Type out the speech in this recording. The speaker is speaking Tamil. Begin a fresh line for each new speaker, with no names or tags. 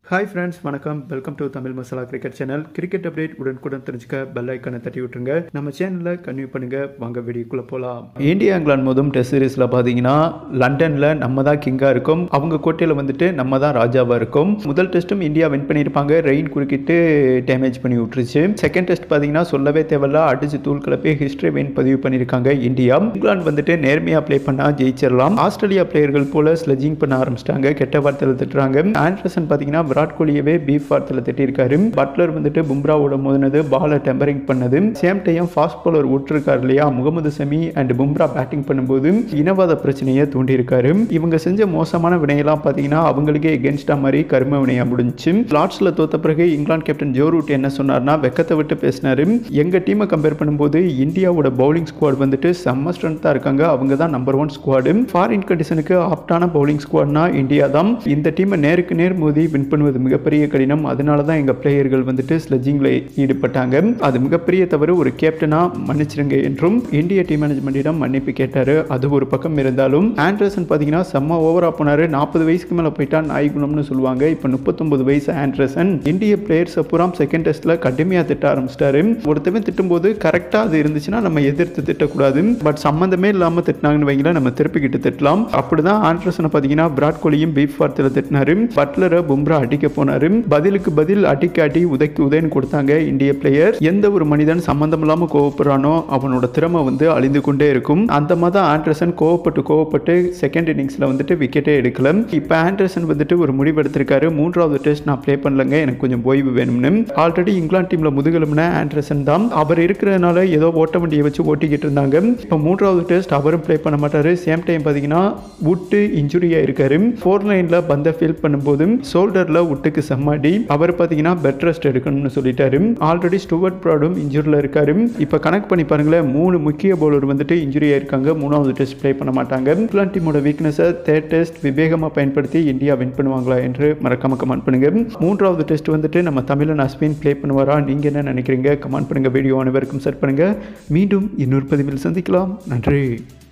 ஹாய் ஃப்ரெண்ட்ஸ் வணக்கம் welcome to Tamil masala cricket channel cricket update உடனுக்குடன் தெரிஞ்சுக்க பெல் ஐக்கனை தட்டி விட்டுருங்க நம்ம சேனலில் கன்வியூ பண்ணுங்க வாங்க வீடியோக்குள்ளே போகலாம் இந்தியா இங்கிலாந்து மோதும் டெஸ்ட் சீரீஸில் பார்த்தீங்கன்னா லண்டனில் நம்ம தான் கிங்காக இருக்கும் அவங்க கோட்டையில் வந்துட்டு நம்ம தான் ராஜாவாக இருக்கும் முதல் டெஸ்ட்டும் இந்தியா வின் பண்ணியிருப்பாங்க ரெயின் குறுக்கிட்டு டேமேஜ் பண்ணி விட்டுருச்சு செகண்ட் டெஸ்ட் பார்த்தீங்கன்னா சொல்லவே தேவையில்ல அடிச்சு தூள் கிளப்பி ஹிஸ்டரி வின் பதிவு பண்ணியிருக்காங்க இந்தியா இங்கிலாந்து வந்துட்டு நேர்மையாக ப்ளே பண்ணால் ஜெயிச்சிடலாம் ஆஸ்திரேலியா பிளேயர்கள் போல ஸ்லெஜிங் பண்ண ஆரம்பிச்சிட்டாங்க கெட்ட வார்த்தையில் திட்டுறாங்க ஆண்டர்சன் பார்த்தீங்கன்னா விராட் கோலியவே பீஃப் வார்த்தையில் திட்டிருக்காரு பட்லர் வந்துட்டு பும்ராவோட மோதினது பாலை டெம்பரிங் பண்ணது சேம் டைம் ஃபாஸ்ட் பாலர் விட்டுருக்காரு இல்லையா முகமது சமி அண்ட் பும்ரா பேட்டிங் பண்ணும்போது இனவாத பிரச்சனையை தூண்டியிருக்காரு இவங்க செஞ்ச மோசமான வினையெல்லாம் பார்த்தீங்கன்னா அவங்களுக்கே எகென்ஸ்டா மாதிரி கரும வினையா முடிஞ்சு லார்ட்ஸில் தோத்த பிறகு இங்கிலாந்து கேப்டன் ஜோ ரூட் என்ன சொன்னார்னா வெக்கத்தை விட்டு பேசினாரு எங்க டீமை கம்பேர் பண்ணும்போது இந்தியாவோட பவுலிங் ஸ்குவாட் வந்துட்டு செம்ம ஸ்ட்ரென்த்தாக இருக்காங்க அவங்க தான் நம்பர் ஒன் ஸ்குவாடு ஃபாரின் கண்டிஷனுக்கு ஆப்டான பவுலிங் ஸ்குவாட்னா இந்தியா தான் இந்த டீமை நேருக்கு நேர் மோதி வின் பண்ணுவது மிகப்பெரிய கடினம் அதனால தான் எங்கள் பிளேயர்கள் வந்துட்டு ஸ்லெஜிங்கில் ஈடுபட்டாங்க அது மிகப்பெரிய தவறு ஒரு கேப்டனாக மன்னிச்சிருங்க என்றும் இந்திய டீம் மேனேஜ்மெண்ட்டிடம் மன்னிப்பு கேட்டார் அது ஒரு பக்கம் இருந்தாலும் ஆண்ட்ரசன் பார்த்தீங்கன்னா செம்ம ஓவராக போனார் நாற்பது வயசுக்கு மேலே போயிட்டா நாய் குணம்னு சொல்லுவாங்க இப்போ முப்பத்தொம்பது வயசு ஆண்ட்ரசன் இந்திய பிளேயர்ஸை பூரா செகண்ட் டெஸ்ட்டில் கடுமையாக திட்ட ஆரம்பிச்சிட்டாரு ஒருத்தவன் திட்டும்போது கரெக்டாக அது இருந்துச்சுன்னா நம்ம எதிர்த்து திட்டக்கூடாது பட் சம்மந்தமே இல்லாமல் திட்டினாங்கன்னு வைங்களேன் நம்ம திருப்பிக்கிட்டு திட்டலாம் அப்படிதான் ஆண்ட்ரசனை பார்த்தீங்கன்னா விராட் கோலியும் பீஃப் வார்த்தையில் திட்டினாரு பட்லரை பும்ரா அடிக்க போனாரு பதிலுக்கு பதில் அடிக்க அடி உதைக்கு உதைன்னு கொடுத்தாங்க இந்திய பிளேயர் எந்த ஒரு மனிதன் சம்மந்தம் இல்லாமல் கோவப்படுறானோ அவனோட திறமை வந்து அழிந்து கொண்டே இருக்கும் அந்த மாதிரி ஆண்டர்சன் கோவப்பட்டு கோவப்பட்டு செகண்ட் இன்னிங்ஸில் வந்துட்டு விக்கெட்டே எடுக்கல இப்போ ஆண்டர்சன் வந்துட்டு ஒரு முடிவு எடுத்திருக்காரு மூன்றாவது டெஸ்ட் நான் ப்ளே பண்ணலங்க எனக்கு கொஞ்சம் ஓய்வு வேணும்னு ஆல்ரெடி இங்கிலாந்து டீம்ல முதுகெலும்புன ஆண்டர்சன் தான் அவர் இருக்கிறதுனால ஏதோ ஓட்ட வண்டியை வச்சு ஓட்டிக்கிட்டு இருந்தாங்க இப்போ மூன்றாவது டெஸ்ட் அவரும் ப்ளே பண்ண மாட்டாரு சேம் டைம் பார்த்தீங்கன்னா வுட்டு இன்ஜுரியா இருக்காரு ஃபோர் லைன்ல பந்தை ஃபீல் பண்ணும்போது ஷோல்டர்ல வுட்டுக்கு செம்மாடி அவர் பார்த்தீங்கன்னா பெட் ரெஸ்ட் எடுக்கணும்னு சொல்லிட்டாரு ஆல்ரெடி ஸ்டுவர்ட் ப்ராடும் இன்ஜூரில் இருக்காரு இப்போ கனெக்ட் பண்ணி பாருங்களேன் மூணு முக்கிய பவுலர் வந்துட்டு இன்ஜுரி ஆயிருக்காங்க மூணாவது டெஸ்ட் ப்ளே பண்ண மாட்டாங்க இங்கிலாந்து டீமோட வீக்னஸை தேர்ட் டெஸ்ட் விவேகமாக பயன்படுத்தி இந்தியா வின் பண்ணுவாங்களா என்று மறக்காம கமெண்ட் பண்ணுங்க மூன்றாவது டெஸ்ட் வந்துட்டு நம்ம தமிழன் அஸ்வின் ப்ளே பண்ணுவாரா நீங்க என்ன நினைக்கிறீங்க கமெண்ட் பண்ணுங்க வீடியோ அனைவருக்கும் செட் பண்ணுங்க மீண்டும் இன்னொரு பதிவில் சந்திக்கலாம் நன்றி